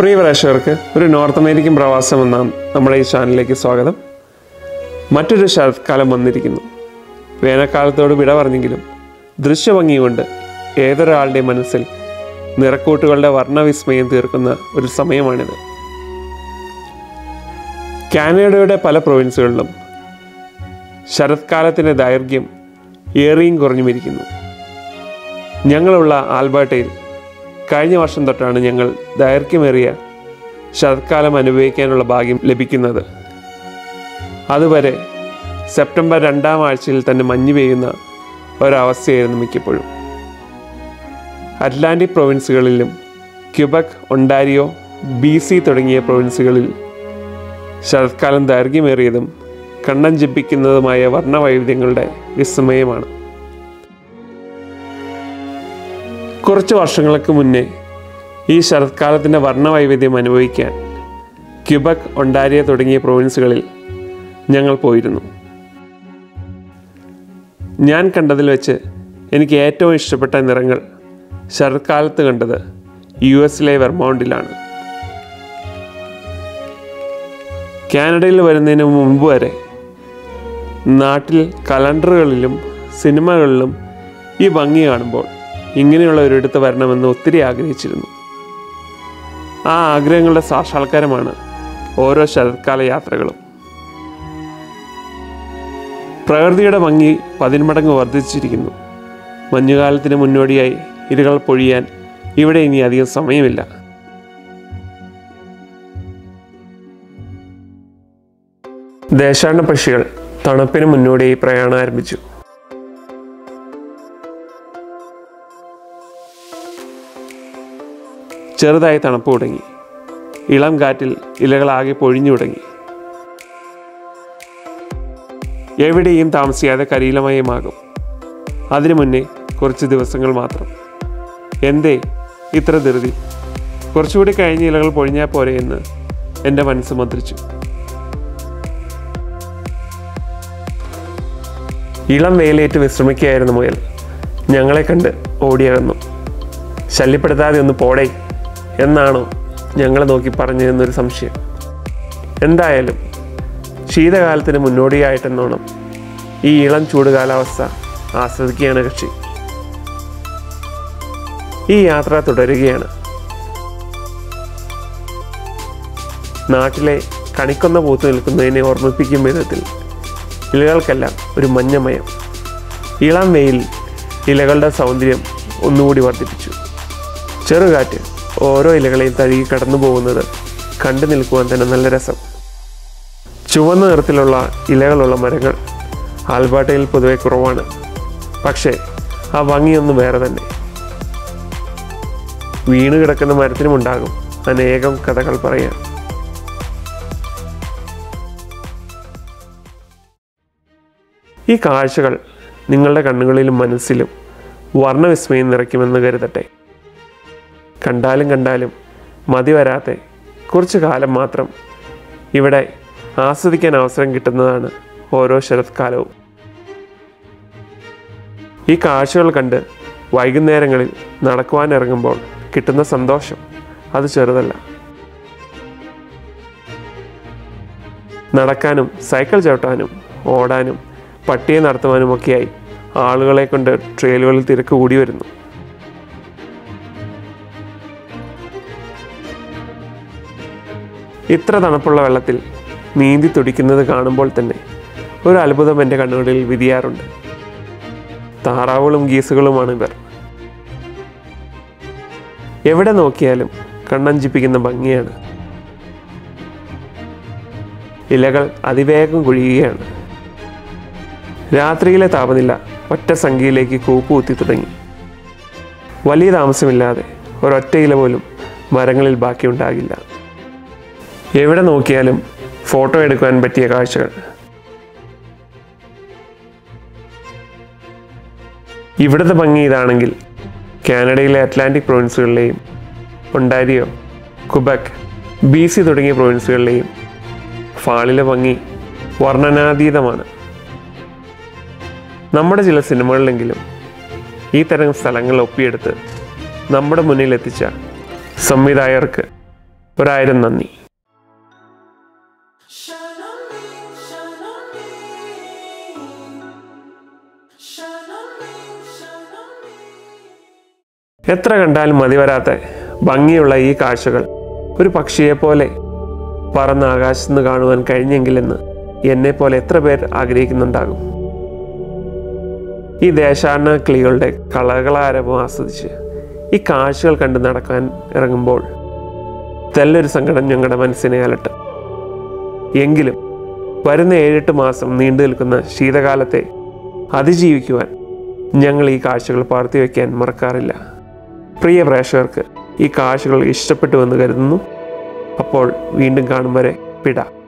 പ്രിയ പ്രേക്ഷകർക്ക് ഒരു north American പ്രവാസം എന്ന നമ്മുടെ ഈ ചാനലിലേക്ക് സ്വാഗതം മറ്റൊരു ശരത്കാലം വന്നിരിക്കുന്നു വേനൽക്കാലത്തോട് വിട പറഞ്ഞെങ്കിലും ദൃശ്യഭംഗി കൊണ്ട് ഏതൊരാളുടെയും മനസ്സിൽ നിറക്കൂട്ടുകളുടെ വർണ്ണവിസ്മയം തീർക്കുന്ന ഒരു സമയമാണിത് കാനഡയുടെ പല പ്രൊവിൻസുകളിലും ശരത്കാലത്തിൻ്റെ ദൈർഘ്യം ഏറിയും കുറഞ്ഞുമിരിക്കുന്നു ഞങ്ങളുള്ള ആൽബർട്ടയിൽ കഴിഞ്ഞ വർഷം തൊട്ടാണ് ഞങ്ങൾ ദൈർഘ്യമേറിയ ശരത്കാലം അനുഭവിക്കാനുള്ള ഭാഗ്യം ലഭിക്കുന്നത് അതുവരെ സെപ്റ്റംബർ രണ്ടാം ആഴ്ചയിൽ തന്നെ മഞ്ഞ് പെയ്യുന്ന ഒരവസ്ഥയായിരുന്നു മിക്കപ്പോഴും അറ്റ്ലാന്റിക് പ്രൊവിൻസുകളിലും ക്യുബക് ഒണ്ടാരിയോ ബി സി തുടങ്ങിയ പ്രൊവിൻസുകളിൽ ശരത്കാലം ദൈർഘ്യമേറിയതും കണ്ണൻ ജപിക്കുന്നതുമായ വർണ്ണവൈവിധ്യങ്ങളുടെ വിസ്മയമാണ് കുറച്ച് വർഷങ്ങൾക്ക് മുന്നേ ഈ ശരത്കാലത്തിൻ്റെ വർണ്ണവൈവിധ്യം അനുഭവിക്കാൻ ക്യുബക് ഒണ്ടാരിയ തുടങ്ങിയ പ്രൊവിൻസുകളിൽ ഞങ്ങൾ പോയിരുന്നു ഞാൻ കണ്ടതിൽ വെച്ച് എനിക്ക് ഏറ്റവും ഇഷ്ടപ്പെട്ട നിറങ്ങൾ ശരത്കാലത്ത് കണ്ടത് യു എസിലെ വെർമൗണ്ടിലാണ് കാനഡയിൽ വരുന്നതിന് മുമ്പ് വരെ നാട്ടിൽ കലണ്ടറുകളിലും സിനിമകളിലും ഈ ഭംഗി കാണുമ്പോൾ ഇങ്ങനെയുള്ള ഒരിടത്ത് വരണമെന്ന് ഒത്തിരി ആഗ്രഹിച്ചിരുന്നു ആ ആഗ്രഹങ്ങളുടെ സാക്ഷാത്കാരമാണ് ഓരോ ശരത്കാല യാത്രകളും പ്രകൃതിയുടെ ഭംഗി പതിന്മടങ്ങ് വർദ്ധിച്ചിരിക്കുന്നു മഞ്ഞുകാലത്തിന് മുന്നോടിയായി ഇരുകൾ പൊഴിയാൻ ഇവിടെ ഇനി അധികം സമയമില്ല ദേശാടന പക്ഷികൾ തണുപ്പിന് മുന്നോടിയായി പ്രയാണം ആരംഭിച്ചു ചെറുതായി തണുപ്പ് തുടങ്ങി ഇളം കാറ്റിൽ ഇലകളാകെ പൊഴിഞ്ഞു തുടങ്ങി എവിടെയും താമസിയാതെ കരീലമയമാകും അതിനു മുന്നേ കുറച്ച് ദിവസങ്ങൾ മാത്രം എന്തേ ഇത്ര ധൃതി കുറച്ചുകൂടി കഴിഞ്ഞ ഇലകൾ പൊഴിഞ്ഞാൽ പോരെ എന്ന് എൻ്റെ മനസ്സ് മന്ത്രിച്ചു ഇളം വെയിലേറ്റ് വിശ്രമിക്കുകയായിരുന്നു മുയൽ ഞങ്ങളെ കണ്ട് ഓടിയകന്നു ശല്യപ്പെടുത്താതെ ഒന്ന് പോടേ എന്നാണോ ഞങ്ങളെ നോക്കി പറഞ്ഞതെന്നൊരു സംശയം എന്തായാലും ശീതകാലത്തിന് മുന്നോടിയായിട്ടെന്നോണം ഈ ഇളം ചൂട് കാലാവസ്ഥ ആസ്വദിക്കുകയാണ് കക്ഷി ഈ യാത്ര തുടരുകയാണ് നാട്ടിലെ കണിക്കൊന്ന പൂത്തു നിൽക്കുന്നതിനെ ഓർമ്മിപ്പിക്കും വിധത്തിൽ ഇലകൾക്കെല്ലാം ഒരു മഞ്ഞമയം ഇളം വെയിൽ ഇലകളുടെ സൗന്ദര്യം ഒന്നുകൂടി വർദ്ധിപ്പിച്ചു ചെറുകാറ്റ് ഓരോ ഇലകളെയും തഴുകി കടന്നു പോകുന്നത് കണ്ടു നിൽക്കുവാൻ തന്നെ നല്ല രസം ചുവന്ന നിറത്തിലുള്ള ഇലകളുള്ള മരങ്ങൾ ആൽബർട്ടയിൽ പൊതുവെ കുറവാണ് പക്ഷേ ആ ഭംഗിയൊന്നും വേറെ തന്നെ വീണ് കിടക്കുന്ന മരത്തിനുമുണ്ടാകും അനേകം കഥകൾ പറയാൻ ഈ കാഴ്ചകൾ നിങ്ങളുടെ കണ്ണുകളിലും മനസ്സിലും വർണ്ണവിസ്മയം നിറയ്ക്കുമെന്ന് കരുതട്ടെ കണ്ടാലും കണ്ടാലും മതി വരാതെ കുറച്ചു കാലം മാത്രം ഇവിടെ ആസ്വദിക്കാൻ അവസരം കിട്ടുന്നതാണ് ഓരോ ശരത്കാലവും ഈ കാഴ്ചകൾ കണ്ട് വൈകുന്നേരങ്ങളിൽ നടക്കുവാൻ ഇറങ്ങുമ്പോൾ കിട്ടുന്ന സന്തോഷം അത് ചെറുതല്ല നടക്കാനും സൈക്കിൾ ചവിട്ടാനും ഓടാനും പട്ടിയെ നടത്തുവാനുമൊക്കെയായി ആളുകളെ കൊണ്ട് ട്രെയിലുകളിൽ തിരക്ക് കൂടി വരുന്നു ഇത്ര തണുപ്പുള്ള വെള്ളത്തിൽ നീന്തി തുടിക്കുന്നത് കാണുമ്പോൾ തന്നെ ഒരു അത്ഭുതം എൻ്റെ കണ്ണുകളിൽ വിധിയാറുണ്ട് താറാവുകളും ഗീസുകളുമാണ് ഇവർ എവിടെ നോക്കിയാലും കണ്ണഞ്ചിപ്പിക്കുന്ന ഭംഗിയാണ് ഇലകൾ അതിവേഗം കൊഴിയുകയാണ് രാത്രിയിലെ താപനില ഒറ്റ സംഖ്യയിലേക്ക് കൂപ്പുകുത്തി തുടങ്ങി വലിയ താമസമില്ലാതെ ഒരൊറ്റ ഇല പോലും മരങ്ങളിൽ ബാക്കിയുണ്ടാകില്ല എവിടെ നോക്കിയാലും ഫോട്ടോ എടുക്കുവാൻ പറ്റിയ കാഴ്ചകൾ ഇവിടുത്തെ ഭംഗി ഇതാണെങ്കിൽ കാനഡയിലെ അറ്റ്ലാന്റിക് പ്രൊവിൻസുകളിലെയും ഒണ്ടാരിയോ കുബക് ബി സി തുടങ്ങിയ പ്രൊവിൻസുകളിലെയും ഫാളിലെ ഭംഗി വർണ്ണനാതീതമാണ് നമ്മുടെ ചില സിനിമകളിലെങ്കിലും ഈ തരം സ്ഥലങ്ങൾ ഒപ്പിയെടുത്ത് നമ്മുടെ മുന്നിൽ എത്തിച്ച സംവിധായകർക്ക് ഒരായിരം നന്ദി Shine on me, shine on me. Shine on me, shine on me. എത്ര കണ്ടാലും മതി വരാത്ത ഭംഗിയുള്ള ഈ കാഴ്ചകൾ ഒരു പക്ഷിയെപ്പോലെ പറന്ന് ആകാശത്ത് നിന്ന് കാണുവാൻ കഴിഞ്ഞെങ്കിലെന്ന് എന്നെപ്പോലെ എത്ര പേർ ആഗ്രഹിക്കുന്നുണ്ടാകും ഈ ദേശാടന കിളികളുടെ കളകളാരവം ആസ്വദിച്ച് ഈ കാഴ്ചകൾ കണ്ട് നടക്കാൻ ഇറങ്ങുമ്പോൾ തെല്ലൊരു സങ്കടം ഞങ്ങളുടെ മനസ്സിനെ അലട്ടും എങ്കിലും വരുന്ന ഏഴെട്ട് മാസം നീണ്ടു നിൽക്കുന്ന ശീതകാലത്തെ അതിജീവിക്കുവാൻ ഞങ്ങൾ ഈ കാഴ്ചകൾ പാർത്തി വയ്ക്കാൻ മറക്കാറില്ല പ്രിയ പ്രേക്ഷകർക്ക് ഈ കാഴ്ചകൾ ഇഷ്ടപ്പെട്ടുവെന്ന് കരുതുന്നു അപ്പോൾ വീണ്ടും കാണും വരെ പിട